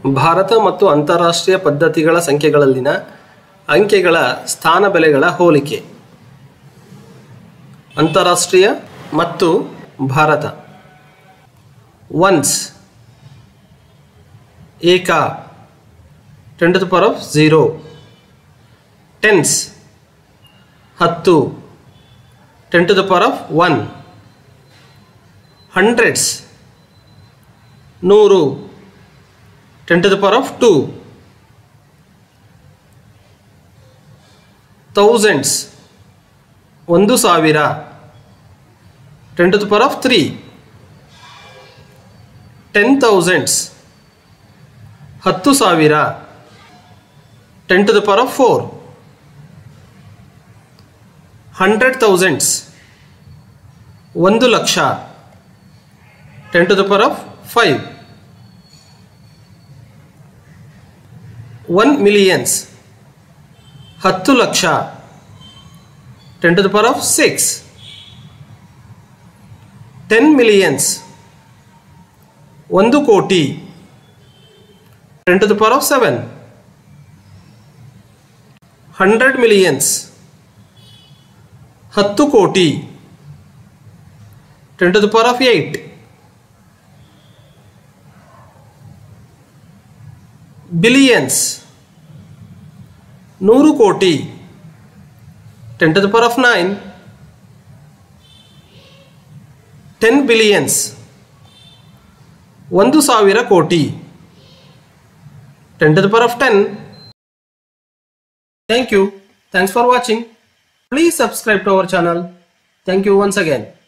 ಭಾರತ ಮತ್ತು ಅಂತಾರಾಷ್ಟ್ರೀಯ ಪದ್ಧತಿಗಳ ಸಂಖ್ಯೆಗಳಲ್ಲಿನ ಅಂಕೆಗಳ ಸ್ಥಾನ ಬೆಲೆಗಳ ಹೋಲಿಕೆ ಅಂತಾರಾಷ್ಟ್ರೀಯ ಮತ್ತು ಭಾರತ ಒನ್ಸ್ ಏಕ ten to the power of zero tens ಹತ್ತು ten to the power of one hundreds ನೂರು ten to the power of two thousands ಒಂದು ಸಾವಿರ ten to the power of three ten thousands ಹತ್ತು ಸಾವಿರ ten to the power of four hundred thousands ಒಂದು lakh ten to the power of five one millions ಹತ್ತು lakh ten to the power of six ten millions ಒಂದು crore ten to the power of seven hundred millions ಹತ್ತು crore ten to the power of eight billions ನೂರು crore ten to the power of nine ten billions ಒಂದು ಸಾವಿರ crore ten to the power of ten thank you thanks for watching please subscribe to our channel thank you once again